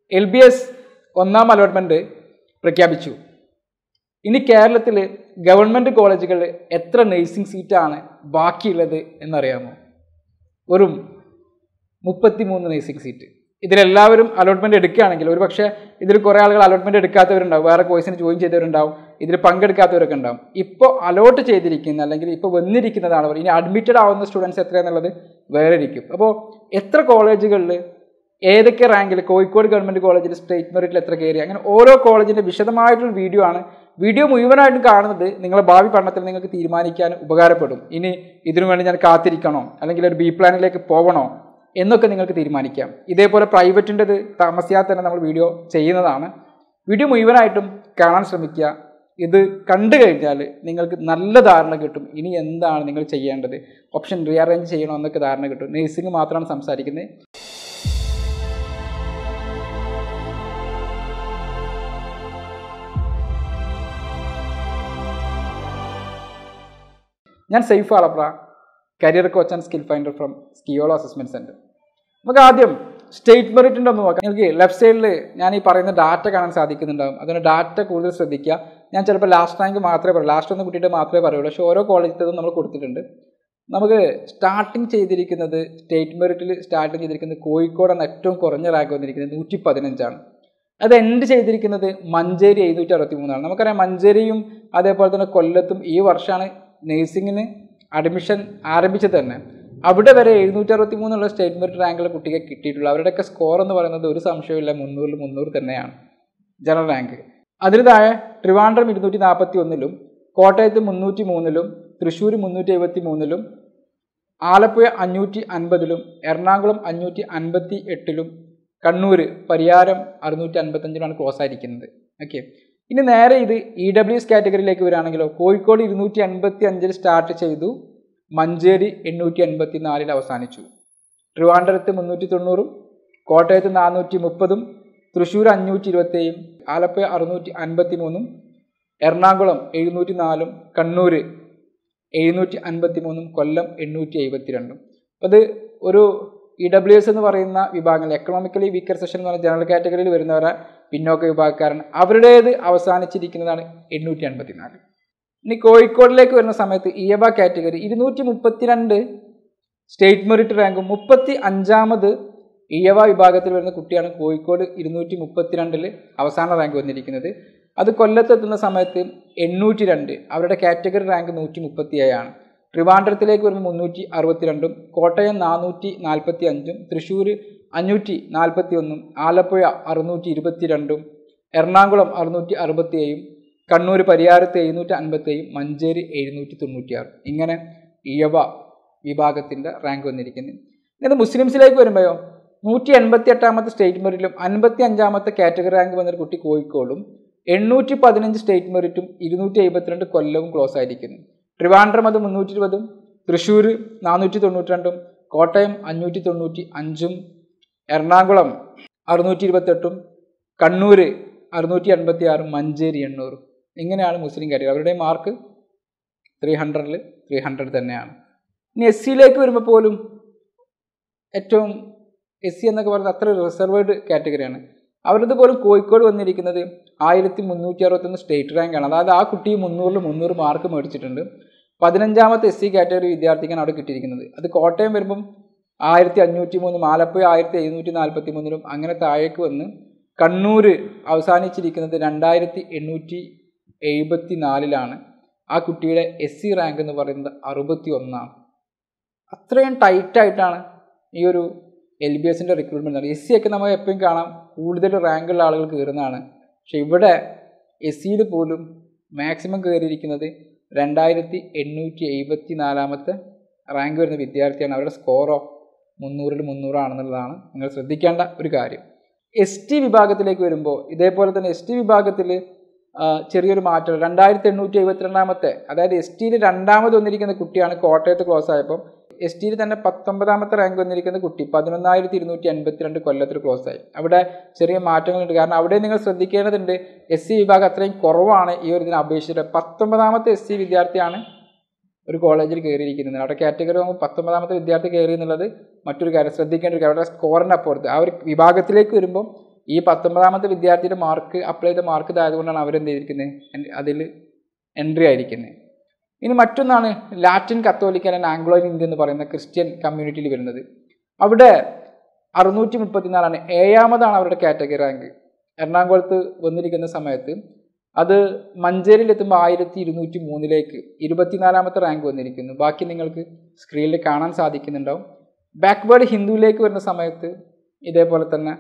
L B S ഒന്നാം allotment പ്രഖ്യാപിച്ചു ഇനി കേരളത്തിൽ ഗവൺമെൻറ് കോളേജുകളിൽ എത്ര നഴ്സിംഗ് സീറ്റാണ് ബാക്കിയുള്ളത് എന്നറിയാമോ വെറും മുപ്പത്തി മൂന്ന് നഴ്സിംഗ് സീറ്റ് ഇതിലെല്ലാവരും അലോട്ട്മെൻറ്റ് എടുക്കുകയാണെങ്കിൽ ഒരു പക്ഷേ ഇതിൽ കുറേ ആളുകൾ അലോട്ട്മെൻറ്റ് എടുക്കാത്തവരുണ്ടാവും വേറെ കോഴ്സിന് ജോയിൻ ചെയ്തവരുണ്ടാവും ഇതിൽ പങ്കെടുക്കാത്തവരൊക്കെ ഉണ്ടാവും ഇപ്പോൾ അലോട്ട് ചെയ്തിരിക്കുന്ന അല്ലെങ്കിൽ ഇപ്പോൾ വന്നിരിക്കുന്നതാണ് ഇനി അഡ്മിറ്റഡ് ആവുന്ന സ്റ്റുഡൻസ് എത്രയാണെന്നുള്ളത് വേറെ ഇരിക്കും അപ്പോൾ എത്ര കോളേജുകളിൽ ഏതൊക്കെ റാങ്കിൽ കോഴിക്കോട് ഗവൺമെൻറ് കോളേജിൽ സ്റ്റേറ്റ് മെറിറ്റിൽ എത്ര കയറി അങ്ങനെ ഓരോ കോളേജിൻ്റെ വിശദമായിട്ടുള്ള വീഡിയോ ആണ് വീഡിയോ മുഴുവനായിട്ടും കാണുന്നത് നിങ്ങളെ ഭാവി പഠനത്തിൽ നിങ്ങൾക്ക് തീരുമാനിക്കാൻ ഉപകാരപ്പെടും ഇനി ഇതിനു വേണ്ടി ഞാൻ കാത്തിരിക്കണോ അല്ലെങ്കിൽ ഒരു ബി പ്ലാനിലേക്ക് പോകണോ എന്നൊക്കെ നിങ്ങൾക്ക് തീരുമാനിക്കാം ഇതേപോലെ പ്രൈവറ്റിൻ്റെത് താമസിയാതെ തന്നെ നമ്മൾ വീഡിയോ ചെയ്യുന്നതാണ് വീഡിയോ മുഴുവനായിട്ടും കാണാൻ ശ്രമിക്കുക ഇത് കണ്ടു കഴിഞ്ഞാൽ നിങ്ങൾക്ക് നല്ല ധാരണ കിട്ടും ഇനി എന്താണ് നിങ്ങൾ ചെയ്യേണ്ടത് ഓപ്ഷൻ റീഅറേഞ്ച് ചെയ്യണോ എന്നൊക്കെ ധാരണ കിട്ടും നേഴ്സിംഗ് മാത്രമാണ് സംസാരിക്കുന്നത് ഞാൻ സേഫ് ആളപ്ര career coach and skill finder from സ്കിയോളോ അസസ്മെൻറ്റ് സെൻറ്റർ നമുക്ക് ആദ്യം സ്റ്റേറ്റ് മെറിറ്റിൻ്റെ ഒന്ന് നോക്കാം എനിക്ക് ലെഫ്റ്റ് സൈഡിൽ ഞാൻ ഈ പറയുന്ന ഡാറ്റ കാണാൻ സാധിക്കുന്നുണ്ടാകും അതുകൊണ്ട് ഡാറ്റ കൂടുതൽ ശ്രദ്ധിക്കുക ഞാൻ ചിലപ്പോൾ ലാസ്റ്റ് റാങ്ക് മാത്രമേ പറയൂ ലാസ്റ്റ് ഒന്ന് കൂട്ടിയിട്ട് മാത്രമേ പറയുള്ളൂ പക്ഷേ ഓരോ കോളേജിലും നമ്മൾ കൊടുത്തിട്ടുണ്ട് നമുക്ക് സ്റ്റാർട്ടിങ് ചെയ്തിരിക്കുന്നത് സ്റ്റേറ്റ് മെറിറ്റിൽ സ്റ്റാർട്ടിങ് ചെയ്തിരിക്കുന്നത് കോഴിക്കോടാണ് ഏറ്റവും കുറഞ്ഞ റാങ്ക് വന്നിരിക്കുന്നത് നൂറ്റി പതിനഞ്ചാണ് അത് എൻഡ് ചെയ്തിരിക്കുന്നത് മഞ്ചേരി എഴുന്നൂറ്റി അറുപത്തി മൂന്നാണ് നമുക്കറിയാം മഞ്ചേരിയും അതേപോലെ തന്നെ കൊല്ലത്തും ഈ വർഷമാണ് നേഴ്സിങ്ങിന് അഡ്മിഷൻ ആരംഭിച്ചത് തന്നെ അവിടെ വരെ എഴുന്നൂറ്റി അറുപത്തി മൂന്നുള്ള സ്റ്റേറ്റ് മെറിറ്റ് റാങ്കുള്ള കുട്ടിക്ക് കിട്ടിയിട്ടുള്ളൂ അവരുടെയൊക്കെ സ്കോർ എന്ന് പറയുന്നത് ഒരു സംശയമില്ല മുന്നൂറിൽ മുന്നൂറ് തന്നെയാണ് ജനറൽ റാങ്ക് അതിന് താഴെ ട്രിവാൻഡ്രം ഇരുന്നൂറ്റി നാൽപ്പത്തി ഒന്നിലും കോട്ടയത്ത് മുന്നൂറ്റി മൂന്നിലും തൃശ്ശൂർ മുന്നൂറ്റി എഴുപത്തി മൂന്നിലും ആലപ്പുഴ അഞ്ഞൂറ്റി അൻപതിലും എറണാകുളം അഞ്ഞൂറ്റി അൻപത്തി എട്ടിലും കണ്ണൂർ പരിയാരം അറുന്നൂറ്റി അൻപത്തഞ്ചിലാണ് ക്ലോസ് ആയിരിക്കുന്നത് ഓക്കെ ഇനി നേരെ ഇത് ഇ ഡബ്ല്യു എസ് കാറ്റഗറിയിലേക്ക് വരികയാണെങ്കിലോ കോഴിക്കോട് ഇരുന്നൂറ്റി അൻപത്തി അഞ്ചിൽ സ്റ്റാർട്ട് ചെയ്തു മഞ്ചേരി എണ്ണൂറ്റി എൺപത്തി നാലിൽ അവസാനിച്ചു ട്രിവാൻഡ്രത്ത് മുന്നൂറ്റി തൊണ്ണൂറും കോട്ടയത്ത് നാനൂറ്റി മുപ്പതും തൃശ്ശൂർ അഞ്ഞൂറ്റി ഇരുപത്തേഴും ആലപ്പുഴ അറുന്നൂറ്റി അൻപത്തി മൂന്നും എറണാകുളം എഴുന്നൂറ്റി നാലും കണ്ണൂർ എഴുന്നൂറ്റി അൻപത്തി മൂന്നും കൊല്ലം എണ്ണൂറ്റി എഴുപത്തി രണ്ടും അത് ഒരു ഇ ഡബ്ല്യു എസ് എന്ന് പറയുന്ന വിഭാഗങ്ങൾ എക്കണോമിക്കലി വീക്കർ സെഷൻ എന്ന് പറഞ്ഞ ജനറൽ കാറ്റഗറിയിൽ വരുന്നവരെ പിന്നോക്ക വിഭാഗക്കാരൻ അവരുടേത് അവസാനിച്ചിരിക്കുന്നതാണ് എണ്ണൂറ്റി അൻപത്തി നാല് ഇനി കോഴിക്കോടിലേക്ക് വരുന്ന സമയത്ത് ഇയബ കാറ്റഗറി ഇരുന്നൂറ്റി മുപ്പത്തിരണ്ട് സ്റ്റേറ്റ് മെറിറ്റ് റാങ്കും മുപ്പത്തി അഞ്ചാമത് ഇയവ വിഭാഗത്തിൽ വരുന്ന കുട്ടിയാണ് കോഴിക്കോട് ഇരുന്നൂറ്റി മുപ്പത്തിരണ്ടിൽ അവസാന റാങ്ക് വന്നിരിക്കുന്നത് അത് കൊല്ലത്തെത്തുന്ന സമയത്ത് എണ്ണൂറ്റി രണ്ട് അവരുടെ കാറ്റഗറി റാങ്ക് നൂറ്റി മുപ്പത്തി ഏഴാണ് ട്രിവാൻഡ്രത്തിലേക്ക് വരുമ്പോൾ മുന്നൂറ്റി അറുപത്തിരണ്ടും കോട്ടയം നാനൂറ്റി നാൽപ്പത്തി അഞ്ചും തൃശ്ശൂർ അഞ്ഞൂറ്റി നാൽപ്പത്തി ഒന്നും ആലപ്പുഴ അറുന്നൂറ്റി ഇരുപത്തി രണ്ടും എറണാകുളം അറുന്നൂറ്റി അറുപത്തി ഏഴും കണ്ണൂർ പരിയാരത്ത് എഴുന്നൂറ്റി അൻപത്തേഴും മഞ്ചേരി എഴുന്നൂറ്റി തൊണ്ണൂറ്റിയാറ് ഇങ്ങനെ ഇയവ വിഭാഗത്തിൻ്റെ റാങ്ക് വന്നിരിക്കുന്നത് ഇത് മുസ്ലിംസിലേക്ക് വരുമ്പോഴോ നൂറ്റി എൺപത്തി എട്ടാമത്തെ സ്റ്റേറ്റ് മെറിറ്റിലും അൻപത്തി അഞ്ചാമത്തെ കാറ്റഗറി റാങ്ക് വന്നൊരു കുട്ടി കോഴിക്കോടും എണ്ണൂറ്റി പതിനഞ്ച് സ്റ്റേറ്റ് മെറിറ്റും ഇരുന്നൂറ്റി എഴുപത്തിരണ്ട് കൊല്ലവും ക്ലോസ് ആയിരിക്കുന്നു ട്രിവാൻഡ്രം അത് മുന്നൂറ്റി ഇരുപതും തൃശ്ശൂർ നാനൂറ്റി തൊണ്ണൂറ്റി രണ്ടും കോട്ടയം അഞ്ഞൂറ്റി തൊണ്ണൂറ്റി അഞ്ചും എറണാകുളം അറുന്നൂറ്റി ഇരുപത്തെട്ടും കണ്ണൂർ അറുന്നൂറ്റി എൺപത്തി ആറും മഞ്ചേരി എണ്ണൂറും ഇങ്ങനെയാണ് മുസ്ലിം കാറ്റഗറി അവരുടെ മാർക്ക് ത്രീ ഹൺഡ്രഡിൽ ത്രീ ഹൺഡ്രഡ് തന്നെയാണ് ഇനി എസ് സിയിലേക്ക് വരുമ്പോൾ പോലും ഏറ്റവും എസ് സി എന്നൊക്കെ പറയുന്നത് അത്ര റിസർവേഡ് കാറ്റഗറിയാണ് അവരത് പോലും കോഴിക്കോട് വന്നിരിക്കുന്നത് ആയിരത്തി മുന്നൂറ്റി അറുപത്തൊന്ന് സ്റ്റേറ്റ് റാങ്കാണ് അതായത് ആ കുട്ടി മുന്നൂറിൽ മുന്നൂറ് മാർക്ക് മേടിച്ചിട്ടുണ്ട് പതിനഞ്ചാമത്തെ എസ് സി കാറ്റഗറി വിദ്യാർത്ഥിക്കാണ് അവിടെ കിട്ടിയിരിക്കുന്നത് അത് കോട്ടയം വരുമ്പം ആയിരത്തി അഞ്ഞൂറ്റി മൂന്നും ആലപ്പുഴ ആയിരത്തി എഴുന്നൂറ്റി നാൽപ്പത്തി മൂന്നിലും അങ്ങനെ താഴേക്ക് വന്ന് കണ്ണൂർ അവസാനിച്ചിരിക്കുന്നത് രണ്ടായിരത്തി എണ്ണൂറ്റി എഴുപത്തി നാലിലാണ് ആ കുട്ടിയുടെ എസ് സി റാങ്ക് എന്ന് പറയുന്നത് അറുപത്തി ഒന്നാണ് അത്രയും ടൈറ്റായിട്ടാണ് ഈ ഒരു എൽ ബി എസിൻ്റെ റിക്രൂട്ട്മെൻറ്റ് എസ് സി ഒക്കെ നമുക്ക് എപ്പോഴും കാണാം കൂടുതൽ റാങ്കുള്ള ആളുകൾ കയറുന്നതാണ് പക്ഷെ ഇവിടെ എസ് സിയിൽ പോലും മാക്സിമം കയറിയിരിക്കുന്നത് രണ്ടായിരത്തി എണ്ണൂറ്റി എഴുപത്തി നാലാമത്തെ റാങ്ക് വരുന്ന വിദ്യാർത്ഥിയാണ് അവരുടെ സ്കോറോ മുന്നൂറിൽ മുന്നൂറാണെന്നുള്ളതാണ് നിങ്ങൾ ശ്രദ്ധിക്കേണ്ട ഒരു കാര്യം എസ് ടി വിഭാഗത്തിലേക്ക് വരുമ്പോൾ ഇതേപോലെ തന്നെ എസ് ടി വിഭാഗത്തിൽ ചെറിയൊരു മാറ്റം രണ്ടായിരത്തി എണ്ണൂറ്റി എഴുപത്തിരണ്ടാമത്തെ അതായത് എസ് ടിയിൽ രണ്ടാമത് വന്നിരിക്കുന്ന കുട്ടിയാണ് കോട്ടയത്ത് ക്ലോസ് ആയപ്പം എസ് ടിയിൽ തന്നെ പത്തൊമ്പതാമത്തെ റാങ്ക് വന്നിരിക്കുന്ന കുട്ടി പതിനൊന്നായിരത്തി ഇരുന്നൂറ്റി അൻപത്തിരണ്ട് കൊല്ലത്തിൽ ക്ലോസ് ആയി അവിടെ ചെറിയ മാറ്റങ്ങളുണ്ട് കാരണം അവിടെ നിങ്ങൾ ശ്രദ്ധിക്കേണ്ടതുണ്ട് എസ് സി വിഭാഗം അത്രയും കുറവാണ് ഈ ഒരു ഇതിനെ അപേക്ഷിച്ചിട്ട് പത്തൊമ്പതാമത്തെ എസ് സി വിദ്യാർത്ഥിയാണ് ഒരു കോളേജിൽ കയറിയിരിക്കുന്നത് അവിടെ കാറ്റഗറി ആകുമ്പോൾ പത്തൊമ്പതാമത്തെ വിദ്യാർത്ഥി കയറി എന്നുള്ളത് മറ്റൊരു കാര്യം ശ്രദ്ധിക്കേണ്ട ഒരു കാര്യം അവരുടെ സ്കോറിൻ്റെ അപ്പുറത്ത് ആ ഒരു വിഭാഗത്തിലേക്ക് വരുമ്പോൾ ഈ പത്തൊമ്പതാമത്തെ വിദ്യാർത്ഥിയുടെ മാർക്ക് അപ്ലൈ ചെയ്ത മാർക്ക് ഇതായതുകൊണ്ടാണ് അവരെന്ത് ചെയ്തിരിക്കുന്നത് അതിൽ എൻട്രി ആയിരിക്കുന്നത് ഇനി മറ്റൊന്നാണ് ലാറ്റിൻ കത്തോലിക്കൻ ആൻഡ് ആംഗ്ലോ ഇന്ത്യ എന്ന് പറയുന്ന ക്രിസ്ത്യൻ കമ്മ്യൂണിറ്റിയിൽ വരുന്നത് അവിടെ അറുന്നൂറ്റി മുപ്പത്തിനാലാണ് ഏഴാമതാണ് അവരുടെ കാറ്റഗറി റാങ്ക് എറണാകുളത്ത് വന്നിരിക്കുന്ന സമയത്ത് അത് മഞ്ചേരിയിൽ എത്തുമ്പോൾ ആയിരത്തി ഇരുന്നൂറ്റി മൂന്നിലേക്ക് ഇരുപത്തിനാലാമത്തെ റാങ്ക് വന്നിരിക്കുന്നു ബാക്കി നിങ്ങൾക്ക് സ്ക്രീനിൽ കാണാൻ സാധിക്കുന്നുണ്ടാവും ബാക്ക്വേർഡ് ഹിന്ദുവിലേക്ക് വരുന്ന സമയത്ത് ഇതേപോലെ തന്നെ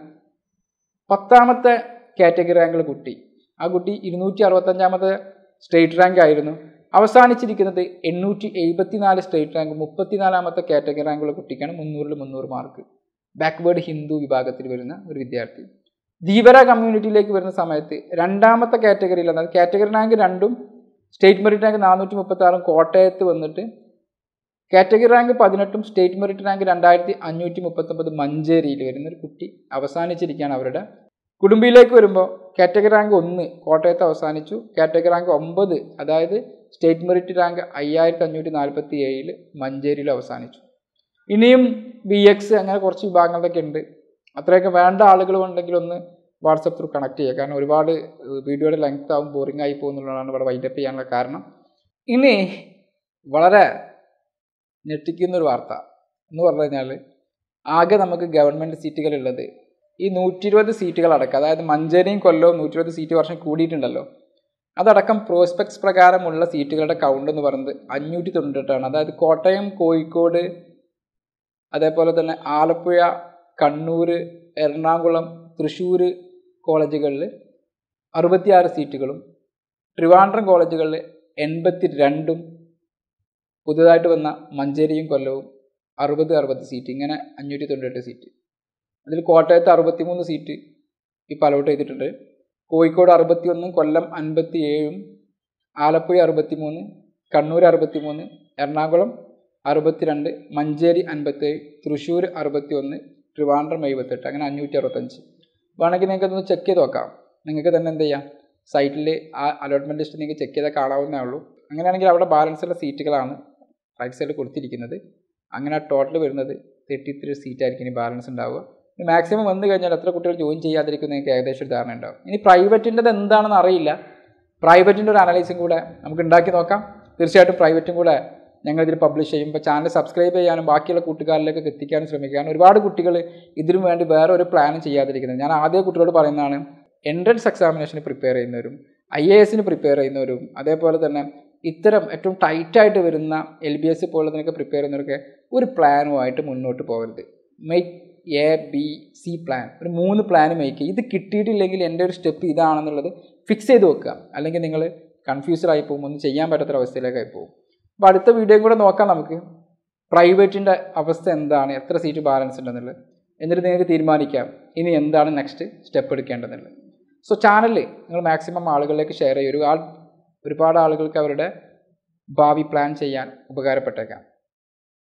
പത്താമത്തെ കാറ്റഗറി റാങ്കിൽ കുട്ടി ആ കുട്ടി ഇരുന്നൂറ്റി അറുപത്തഞ്ചാമത്തെ സ്റ്റേറ്റ് റാങ്ക് ആയിരുന്നു അവസാനിച്ചിരിക്കുന്നത് എണ്ണൂറ്റി എഴുപത്തിനാല് സ്റ്റേറ്റ് റാങ്ക് മുപ്പത്തിനാലാമത്തെ കാറ്റഗറി റാങ്കുള്ള കുട്ടിക്കാണ് മുന്നൂറിൽ മുന്നൂറ് മാർക്ക് ബാക്ക്വേർഡ് ഹിന്ദു വിഭാഗത്തിൽ വരുന്ന ഒരു വിദ്യാർത്ഥി ധീവര കമ്മ്യൂണിറ്റിയിലേക്ക് വരുന്ന സമയത്ത് രണ്ടാമത്തെ കാറ്റഗറിയിൽ അതായത് കാറ്റഗറി റാങ്ക് രണ്ടും സ്റ്റേറ്റ് മെറിറ്റ് റാങ്ക് നാനൂറ്റി മുപ്പത്തി ആറും കോട്ടയത്ത് വന്നിട്ട് കാറ്റഗറി റാങ്ക് പതിനെട്ടും സ്റ്റേറ്റ് മെറിറ്റ് റാങ്ക് രണ്ടായിരത്തി അഞ്ഞൂറ്റി മുപ്പത്തൊമ്പത് മഞ്ചേരിയിൽ വരുന്ന ഒരു കുട്ടി അവസാനിച്ചിരിക്കുകയാണ് അവരുടെ കുടുംബിയിലേക്ക് വരുമ്പോൾ കാറ്റഗറി റാങ്ക് ഒന്ന് കോട്ടയത്ത് അവസാനിച്ചു കാറ്റഗറി റാങ്ക് ഒമ്പത് അതായത് സ്റ്റേറ്റ് മെറിറ്റ് റാങ്ക് അയ്യായിരത്തി അഞ്ഞൂറ്റി നാൽപ്പത്തി ഏഴിൽ മഞ്ചേരിയിൽ അവസാനിച്ചു ഇനിയും ബി എക്സ് അങ്ങനെ കുറച്ച് വിഭാഗങ്ങളൊക്കെ ഉണ്ട് അത്രയൊക്കെ വേണ്ട ആളുകൾ ഉണ്ടെങ്കിൽ ഒന്ന് വാട്സപ്പ് ത്രൂ കണക്ട് ചെയ്യുക കാരണം ഒരുപാട് വീഡിയോയുടെ ലെങ്ത് ആവും ബോറിംഗ് ആയി പോകുന്നുള്ളതാണ് ഇവിടെ വൈൻഡപ്പ് ചെയ്യാനുള്ള കാരണം ഇനി വളരെ ഞെട്ടിക്കുന്ന ഒരു വാർത്ത എന്ന് പറഞ്ഞു കഴിഞ്ഞാൽ ആകെ നമുക്ക് ഗവൺമെൻറ് സീറ്റുകളുള്ളത് ഈ നൂറ്റി ഇരുപത് സീറ്റുകൾ അടക്കം അതായത് മഞ്ചേരിയും കൊല്ലവും നൂറ്റി ഇരുപത് സീറ്റ് വർഷം കൂടിയിട്ടുണ്ടല്ലോ അതടക്കം പ്രോസ്പെക്ട്സ് പ്രകാരമുള്ള സീറ്റുകളുടെ കൗണ്ട് എന്ന് പറയുന്നത് അഞ്ഞൂറ്റി തൊണ്ണൂറ്റെട്ടാണ് അതായത് കോട്ടയം കോഴിക്കോട് അതേപോലെ തന്നെ ആലപ്പുഴ കണ്ണൂർ എറണാകുളം തൃശ്ശൂർ കോളേജുകളിൽ അറുപത്തിയാറ് സീറ്റുകളും ട്രിവാൻഡ്രം കോളേജുകളിൽ എൺപത്തി രണ്ടും പുതുതായിട്ട് വന്ന മഞ്ചേരിയും കൊല്ലവും അറുപത് അറുപത് സീറ്റ് ഇങ്ങനെ അഞ്ഞൂറ്റി തൊണ്ണൂറ്റെട്ട് സീറ്റ് അതിൽ കോട്ടയത്ത് അറുപത്തിമൂന്ന് സീറ്റ് ഇപ്പോൾ അലോട്ട് ചെയ്തിട്ടുണ്ട് കോഴിക്കോട് അറുപത്തി ഒന്നും കൊല്ലം അൻപത്തി ഏഴും ആലപ്പുഴ അറുപത്തി മൂന്ന് കണ്ണൂർ അറുപത്തി മൂന്ന് എറണാകുളം അറുപത്തിരണ്ട് മഞ്ചേരി അൻപത്തേഴ് തൃശ്ശൂർ അറുപത്തി ഒന്ന് ട്രിവാൻഡ്രം എഴുപത്തെട്ട് അങ്ങനെ അഞ്ഞൂറ്റി അറുപത്തഞ്ച് വേണമെങ്കിൽ നിങ്ങൾക്ക് അതൊന്ന് ചെക്ക് ചെയ്ത് നോക്കാം നിങ്ങൾക്ക് തന്നെ എന്ത് ചെയ്യാം സൈറ്റിൽ ആ അലോട്ട്മെൻറ്റ് ലിസ്റ്റ് നിങ്ങൾക്ക് ചെക്ക് ചെയ്താൽ കാണാവുന്നേ ഉള്ളൂ അങ്ങനെയാണെങ്കിൽ അവിടെ ബാലൻസ് ഉള്ള സീറ്റുകളാണ് റൈറ്റ് സൈഡിൽ കൊടുത്തിരിക്കുന്നത് അങ്ങനെ ആ ടോട്ടൽ വരുന്നത് തേർട്ടി ത്രീ സീറ്റ് ആയിരിക്കും ഇനി ബാലൻസ് ഉണ്ടാവുക മാക്സിമം വന്നു കഴിഞ്ഞാൽ എത്ര കുട്ടികൾ ജോയിൻ ചെയ്യാതിരിക്കും നിങ്ങൾക്ക് ഏകദേശം ഒരു ധാരണ ഉണ്ടാവും ഇനി പ്രൈവറ്റിൻ്റെത് എന്താണെന്ന് അറിയില്ല പ്രൈവറ്റിൻ്റെ ഒരു അനലൈസും കൂടെ നമുക്ക് ഉണ്ടാക്കി നോക്കാം തീർച്ചയായിട്ടും പ്രൈവറ്റും കൂടെ ഞങ്ങൾ ഇതിൽ പബ്ലിഷ് ചെയ്യുമ്പോൾ ചാനൽ സബ്സ്ക്രൈബ് ചെയ്യാനും ബാക്കിയുള്ള കൂട്ടുകാരിലേക്ക് എത്തിക്കാനും ശ്രമിക്കുക കാരണം ഒരുപാട് കുട്ടികൾ ഇതിനു വേണ്ടി വേറെ ഒരു പ്ലാനും ചെയ്യാതിരിക്കുന്നത് ഞാൻ ആദ്യ കുട്ടികളോട് പറയുന്നതാണ് എൻട്രൻസ് എക്സാമിനേഷന് പ്രിപ്പയർ ചെയ്യുന്നവരും ഐ എ എസിന് പ്രിപ്പയർ ചെയ്യുന്നവരും അതേപോലെ തന്നെ ഇത്തരം ഏറ്റവും ടൈറ്റായിട്ട് വരുന്ന എൽ ബി എസ് പോലുള്ളതിനൊക്കെ പ്രിപ്പയർ ചെയ്യുന്നവർക്ക് ഒരു പ്ലാനുമായിട്ട് മുന്നോട്ട് പോകരുത് make A B C plan ഒരു മൂന്ന് പ്ലാൻ മേക്ക് ചെയ്യുക ഇത് കിട്ടിയിട്ടില്ലെങ്കിൽ എൻ്റെ ഒരു സ്റ്റെപ്പ് ഇതാണെന്നുള്ളത് ഫിക്സ് ചെയ്ത് വെക്കുക അല്ലെങ്കിൽ നിങ്ങൾ കൺഫ്യൂസ്ഡ് ആയി പോകും ഒന്നും ചെയ്യാൻ പറ്റാത്തൊരവസ്ഥയിലേക്കായി പോകും അപ്പോൾ അടുത്ത വീഡിയോയും കൂടെ നോക്കാം നമുക്ക് പ്രൈവറ്റിൻ്റെ അവസ്ഥ എന്താണ് എത്ര സീറ്റ് ബാലൻസ് ഉണ്ടെന്നുള്ളത് എന്നിട്ട് നിങ്ങൾക്ക് തീരുമാനിക്കാം ഇനി എന്താണ് നെക്സ്റ്റ് സ്റ്റെപ്പ് എടുക്കേണ്ടതെന്നുള്ളത് സോ ചാനൽ നിങ്ങൾ മാക്സിമം ആളുകളിലേക്ക് ഷെയർ ചെയ്യും ഒരു ആൾ ഒരുപാട് ആളുകൾക്ക് അവരുടെ ഭാവി പ്ലാൻ ചെയ്യാൻ ഉപകാരപ്പെട്ടേക്കാം